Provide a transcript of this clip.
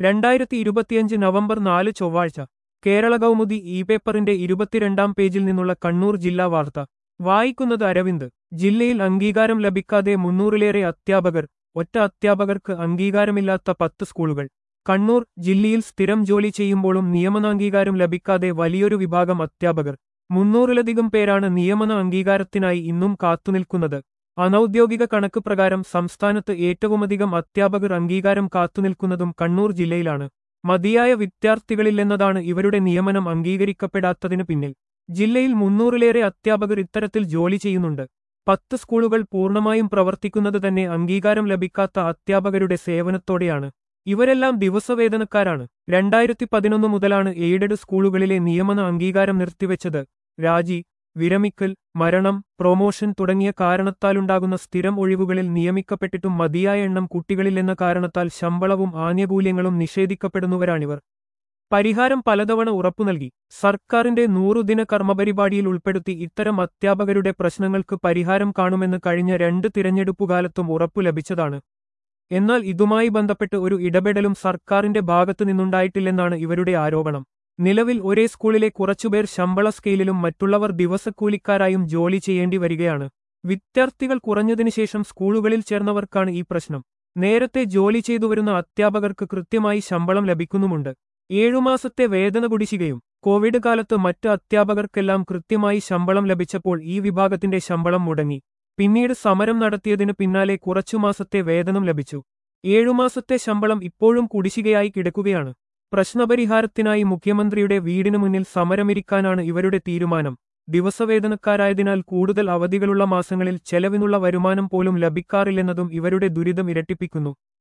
രണ്ടായിരത്തി ഇരുപത്തിയഞ്ച് നവംബർ നാല് ചൊവ്വാഴ്ച കേരള കൗമുദി ഇ പേപ്പറിന്റെ ഇരുപത്തിരണ്ടാം പേജിൽ നിന്നുള്ള കണ്ണൂർ ജില്ലാ വാർത്ത വായിക്കുന്നത് അരവിന്ദ് ജില്ലയിൽ അംഗീകാരം ലഭിക്കാതെ മുന്നൂറിലേറെ അധ്യാപകർ ഒറ്റ അധ്യാപകർക്ക് അംഗീകാരമില്ലാത്ത പത്ത് സ്കൂളുകൾ കണ്ണൂർ ജില്ലയിൽ സ്ഥിരം ജോലി ചെയ്യുമ്പോഴും നിയമനാംഗീകാരം ലഭിക്കാതെ വലിയൊരു വിഭാഗം അധ്യാപകർ മുന്നൂറിലധികം പേരാണ് നിയമന അംഗീകാരത്തിനായി ഇന്നും കാത്തുനിൽക്കുന്നത് അനൌദ്യോഗിക കണക്ക് പ്രകാരം സംസ്ഥാനത്ത് ഏറ്റവുമധികം അധ്യാപകർ അംഗീകാരം കാത്തുനിൽക്കുന്നതും കണ്ണൂർ ജില്ലയിലാണ് മതിയായ വിദ്യാർത്ഥികളില്ലെന്നതാണ് ഇവരുടെ നിയമനം അംഗീകരിക്കപ്പെടാത്തതിനു പിന്നിൽ ജില്ലയിൽ മുന്നൂറിലേറെ അധ്യാപകർ ഇത്തരത്തിൽ ജോലി ചെയ്യുന്നുണ്ട് പത്ത് സ്കൂളുകൾ പൂർണ്ണമായും പ്രവർത്തിക്കുന്നത് തന്നെ അംഗീകാരം ലഭിക്കാത്ത അധ്യാപകരുടെ സേവനത്തോടെയാണ് ഇവരെല്ലാം ദിവസവേതനക്കാരാണ് രണ്ടായിരത്തി പതിനൊന്ന് മുതലാണ് എയ്ഡഡ് സ്കൂളുകളിലെ നിയമന അംഗീകാരം നിർത്തിവെച്ചത് രാജി വിരമിക്കൽ മരണം പ്രൊമോഷൻ തുടങ്ങിയ കാരണത്താലുണ്ടാകുന്ന സ്ഥിരം ഒഴിവുകളിൽ നിയമിക്കപ്പെട്ടിട്ടും മതിയായ എണ്ണം കുട്ടികളില്ലെന്ന കാരണത്താൽ ശമ്പളവും ആനുകൂല്യങ്ങളും നിഷേധിക്കപ്പെടുന്നവരാണിവർ പരിഹാരം പലതവണ ഉറപ്പു നൽകി സർക്കാരിന്റെ നൂറുദിന കർമ്മപരിപാടിയിൽ ഉൾപ്പെടുത്തി ഇത്തരം അധ്യാപകരുടെ പ്രശ്നങ്ങൾക്ക് പരിഹാരം കാണുമെന്ന് കഴിഞ്ഞ രണ്ട് തിരഞ്ഞെടുപ്പുകാലത്തും ഉറപ്പു ലഭിച്ചതാണ് എന്നാൽ ഇതുമായി ബന്ധപ്പെട്ട് ഒരു ഇടപെടലും സർക്കാരിന്റെ ഭാഗത്തു നിന്നുണ്ടായിട്ടില്ലെന്നാണ് ഇവരുടെ ആരോപണം നിലവിൽ ഒരേ സ്കൂളിലെ കുറച്ചുപേർ ശമ്പള സ്കെയിലിലും മറ്റുള്ളവർ ദിവസക്കൂലിക്കാരായും ജോലി ചെയ്യേണ്ടി വരികയാണ് വിദ്യാർത്ഥികൾ കുറഞ്ഞതിനുശേഷം സ്കൂളുകളിൽ ചേർന്നവർക്കാണ് ഈ പ്രശ്നം നേരത്തെ ജോലി ചെയ്തു വരുന്ന അധ്യാപകർക്ക് കൃത്യമായി ശമ്പളം ലഭിക്കുന്നുമുണ്ട് ഏഴുമാസത്തെ വേതന കുടിശ്ശികയും കോവിഡ് കാലത്ത് മറ്റ് അധ്യാപകർക്കെല്ലാം കൃത്യമായി ശമ്പളം ലഭിച്ചപ്പോൾ ഈ വിഭാഗത്തിന്റെ ശമ്പളം മുടങ്ങി പിന്നീട് സമരം നടത്തിയതിനു പിന്നാലെ കുറച്ചു മാസത്തെ വേതനം ലഭിച്ചു ഏഴുമാസത്തെ ശമ്പളം ഇപ്പോഴും കുടിശ്ശികയായി കിടക്കുകയാണ് പ്രശ്നപരിഹാരത്തിനായി മുഖ്യമന്ത്രിയുടെ വീടിനു മുന്നിൽ സമരമിരിക്കാനാണ് ഇവരുടെ തീരുമാനം ദിവസവേതനക്കാരായതിനാൽ കൂടുതൽ അവധികളുള്ള മാസങ്ങളിൽ ചെലവിനുള്ള വരുമാനം പോലും ലഭിക്കാറില്ലെന്നതും ഇവരുടെ ദുരിതം ഇരട്ടിപ്പിക്കുന്നു